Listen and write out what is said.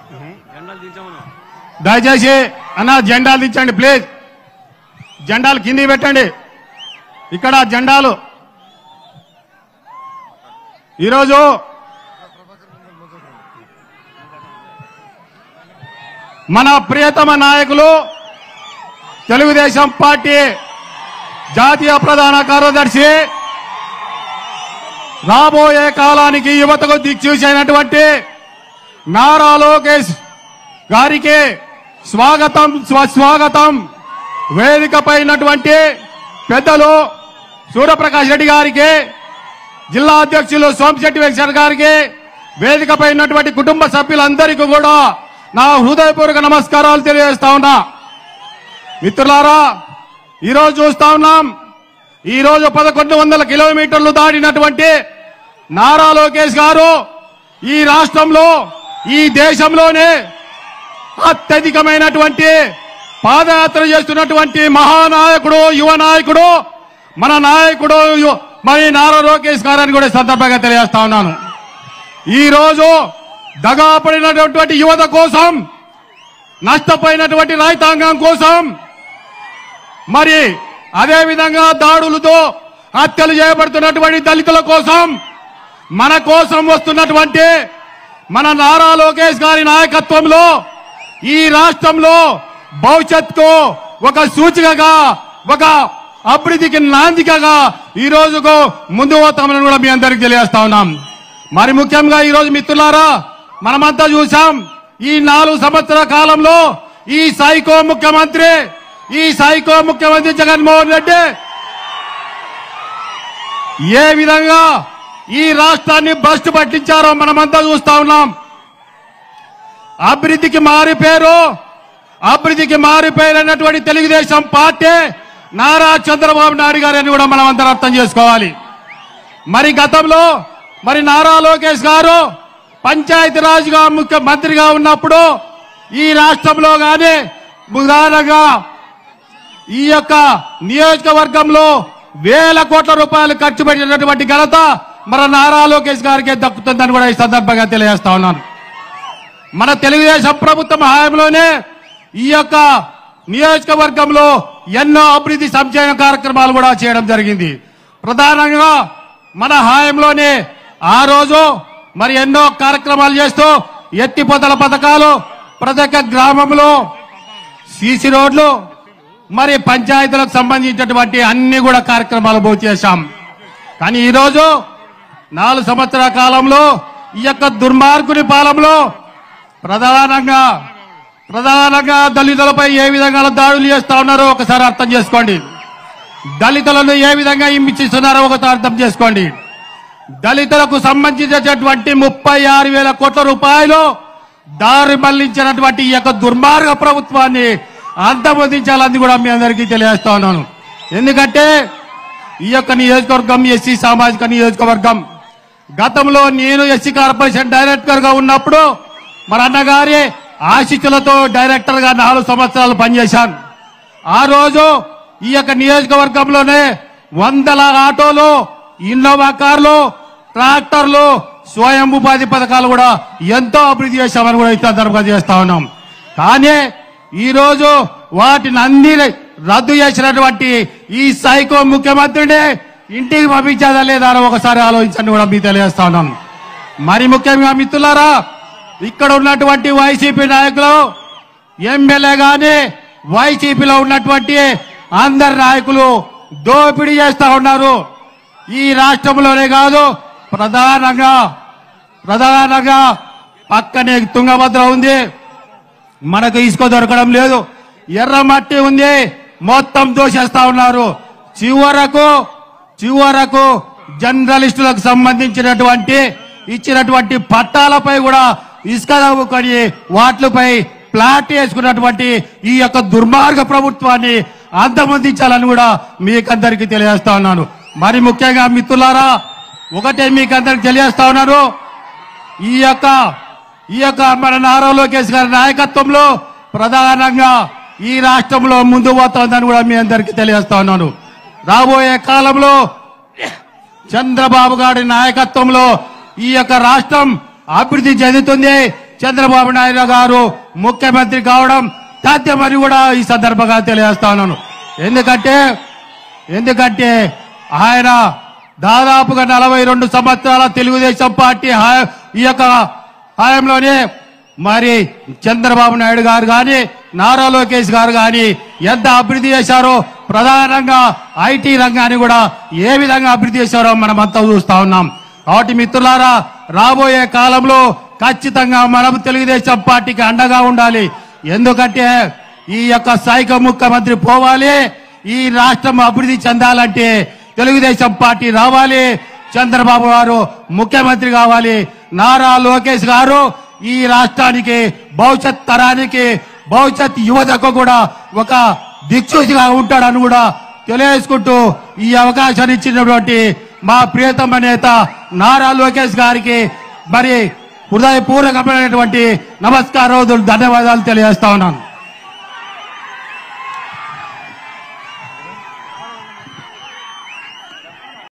జెండాలు దించమను దయచేసి అన్న జెండాలు దించండి ప్లీజ్ జెండాలు కింది పెట్టండి ఇక్కడ జెండాలు ఈరోజు మన ప్రియతమ నాయకులు తెలుగుదేశం పార్టీ జాతీయ ప్రధాన కార్యదర్శి రాబోయే కాలానికి యువతకు దిక్చూసైనటువంటి నారా లోకేష్ గారికి స్వాగతం స్వాగతం వేదికపై ఉన్నటువంటి పెద్దలు సూర్యప్రకాష్ రెడ్డి గారికి జిల్లా అధ్యక్షులు సోమశెట్టి వెంకటేశ్వర గారికి వేదికపై ఉన్నటువంటి కుటుంబ సభ్యులందరికీ కూడా నా హృదయపూర్వక నమస్కారాలు తెలియజేస్తా ఉన్నా మిత్రులారా ఈరోజు చూస్తా ఉన్నాం ఈ రోజు పదకొండు వందల కిలోమీటర్లు దాటినటువంటి నారా లోకేష్ గారు ఈ రాష్ట్రంలో ఈ దేశంలోనే అత్యధికమైనటువంటి పాదయాత్ర చేస్తున్నటువంటి మహానాయకుడు యువ నాయకుడు మన నాయకుడు యు- మరి నారా లోకేష్ గారని కూడా ఈ సందర్భంగా తెలియజేస్తా ఉన్నాను ఈ రోజు దగాపడినటువంటి యువత కోసం నష్టపోయినటువంటి రైతాంగం కోసం మరి అదే విధంగా దాడులతో హత్యలు చేయబడుతున్నటువంటి దళితుల కోసం మన కోసం వస్తున్నటువంటి మన నారా లోకేష్ గారి నాయకత్వంలో ఈ రాష్ట్రంలో భవిష్యత్తుకు ఒక సూచికగా ఒక అభివృద్ధికి నాందికగా ఈ రోజుకు ముందు పోతామని కూడా మీ అందరికి తెలియజేస్తా ఉన్నాం మరి ముఖ్యంగా ఈ రోజు మిత్రులారా మనమంతా చూసాం ఈ నాలుగు సంవత్సరాల కాలంలో ఈ సైకో ముఖ్యమంత్రి ఈ సైకో ముఖ్యమంత్రి జగన్మోహన్ రెడ్డి ఏ విధంగా ఈ రాష్ట్రాన్ని భ్రష్టు పట్టించారో మనమంతా చూస్తా ఉన్నాం అభివృద్ధికి మారిపోయారు అభివృద్ధికి మారిపోయినటువంటి తెలుగుదేశం పార్టీ నారా చంద్రబాబు నాయుడు గారని కూడా మనం అందరం అర్థం చేసుకోవాలి మరి గతంలో మరి నారా లోకేష్ గారు పంచాయతీరాజ్ గా ముఖ్యమంత్రిగా ఉన్నప్పుడు ఈ రాష్ట్రంలో గాని ప్రధానంగా ఈ యొక్క నియోజకవర్గంలో వేల కోట్ల రూపాయలు ఖర్చు పెట్టినటువంటి ఘనత మన నారా లోకేష్ గారికి దక్కుతుందని కూడా ఈ సందర్భంగా తెలియజేస్తా ఉన్నాను మన తెలుగుదేశం ప్రభుత్వం హయాంలోనే ఈ యొక్క నియోజకవర్గంలో ఎన్నో అభివృద్ధి సంక్షేమ కార్యక్రమాలు కూడా చేయడం జరిగింది ప్రధానంగా మన హాయంలోనే ఆ రోజు మరి ఎన్నో కార్యక్రమాలు చేస్తూ ఎత్తిపోతల పథకాలు ప్రతి ఒక్క గ్రామంలో సీసీ రోడ్లు మరి పంచాయతీలకు సంబంధించినటువంటి అన్ని కూడా కార్యక్రమాలు పూర్తి చేశాం కానీ ఈరోజు నాలుగు సంవత్సరాల కాలంలో ఈ యొక్క దుర్మార్గుని పాలనలో ప్రధానంగా ప్రధానంగా దళితులపై ఏ విధంగా దాడులు చేస్తా ఉన్నారో ఒకసారి అర్థం చేసుకోండి దళితులను ఏ విధంగా హింసిస్తున్నారో ఒకసారి అర్థం చేసుకోండి దళితులకు సంబంధించినటువంటి ముప్పై ఆరు వేల కోట్ల రూపాయలు దారి మళ్లించినటువంటి ఈ యొక్క దుర్మార్గ ప్రభుత్వాన్ని అంతమొదించాలని కూడా మీ అందరికీ తెలియజేస్తా ఉన్నాను ఎందుకంటే ఈ యొక్క నియోజకవర్గం ఎస్సీ సామాజిక నియోజకవర్గం గతంలో నేను ఎస్సీ కార్పొరేషన్ డైరెక్టర్ గా ఉన్నప్పుడు మన అన్నగారి ఆశితులతో డైరెక్టర్ గా నాలుగు సంవత్సరాలు పనిచేశాను ఆ రోజు ఈ యొక్క నియోజకవర్గంలోనే వందల ఆటోలు ఇన్నోవా కార్లు ట్రాక్టర్లు స్వయం ఉపాధి పథకాలు కూడా ఎంతో అభివృద్ధి చేశామని కూడా ఈ సందర్భంగా చేస్తా ఉన్నాం కానీ ఈ రోజు వాటిని అన్ని రద్దు చేసినటువంటి ఈ సైకో ముఖ్యమంత్రిని ఇంటికి పంపించేదా లేదా అని ఒకసారి ఆలోచించండి కూడా మీకు తెలియజేస్తా ఉన్నాను మరి ముఖ్యంగా మిత్రులారా ఇక్కడ ఉన్నటువంటి వైసీపీ నాయకులు ఎమ్మెల్యే గాని వైసీపీలో ఉన్నటువంటి అందరి నాయకులు దోపిడీ చేస్తా ఉన్నారు ఈ రాష్ట్రంలోనే కాదు ప్రధానంగా ప్రధానంగా పక్కనే తుంగభద్ర ఉంది మనకు ఇసుక దొరకడం లేదు ఎర్ర మట్టి ఉంది మొత్తం దోషేస్తా ఉన్నారు చివరకు చివరకు జర్నలిస్టులకు సంబంధించినటువంటి ఇచ్చినటువంటి పట్టాలపై కూడా ఇసుక తవ్వుకొని వాటిపై ప్లాట్ వేసుకున్నటువంటి ఈ యొక్క దుర్మార్గ ప్రభుత్వాన్ని అంతమొందించాలని కూడా మీకందరికీ తెలియజేస్తా ఉన్నాను మరి ముఖ్యంగా మిత్రులారా ఒకటే మీకందరికి తెలియజేస్తా ఉన్నారు ఈ యొక్క ఈ యొక్క మన నారా లోకేష్ గారి నాయకత్వంలో ప్రధానంగా ఈ రాష్ట్రంలో ముందు పోతోందని కూడా మీ అందరికీ తెలియజేస్తా ఉన్నాను రాబోయే కాలంలో చంద్రబాబు గారి నాయకత్వంలో ఈ యొక్క రాష్ట్రం అభివృద్ధి చెందుతుంది చంద్రబాబు నాయుడు గారు ముఖ్యమంత్రి కావడం తథ్యమని కూడా ఈ సందర్భంగా తెలియజేస్తా ఉన్నాను ఎందుకంటే ఎందుకంటే ఆయన దాదాపుగా నలభై రెండు సంవత్సరాల తెలుగుదేశం పార్టీ హా- ఈ యొక్క హయాంలోనే మరి చంద్రబాబు నాయుడు గారు కానీ నారా లోకేష్ గారు కానీ ఎంత అభివృద్ధి చేశారో ప్రధానంగా ఐటీ రంగాన్ని కూడా ఏ విధంగా అభివృద్ధి చేశారో మనం అంతా చూస్తా ఉన్నాం కాబట్టి మిత్రులారా రాబోయే కాలంలో ఖచ్చితంగా మనం తెలుగుదేశం పార్టీకి అండగా ఉండాలి ఎందుకంటే ఈ యొక్క సైక ముఖ్యమంత్రి పోవాలి ఈ రాష్ట్రం అభివృద్ధి చెందాలంటే తెలుగుదేశం పార్టీ రావాలి చంద్రబాబు గారు ముఖ్యమంత్రి కావాలి నారా లోకేష్ గారు ఈ రాష్ట్రానికి భవిష్యత్ తరానికి భవిష్యత్ యువతకు కూడా ఒక దిక్సూచిగా ఉంటాడని కూడా తెలియజేసుకుంటూ ఈ అవకాశాన్ని ఇచ్చినటువంటి మా ప్రియతమ నేత నారా లోకేష్ గారికి మరి హృదయపూర్వకమైనటువంటి నమస్కారాలు ధన్యవాదాలు తెలియజేస్తా ఉన్నాను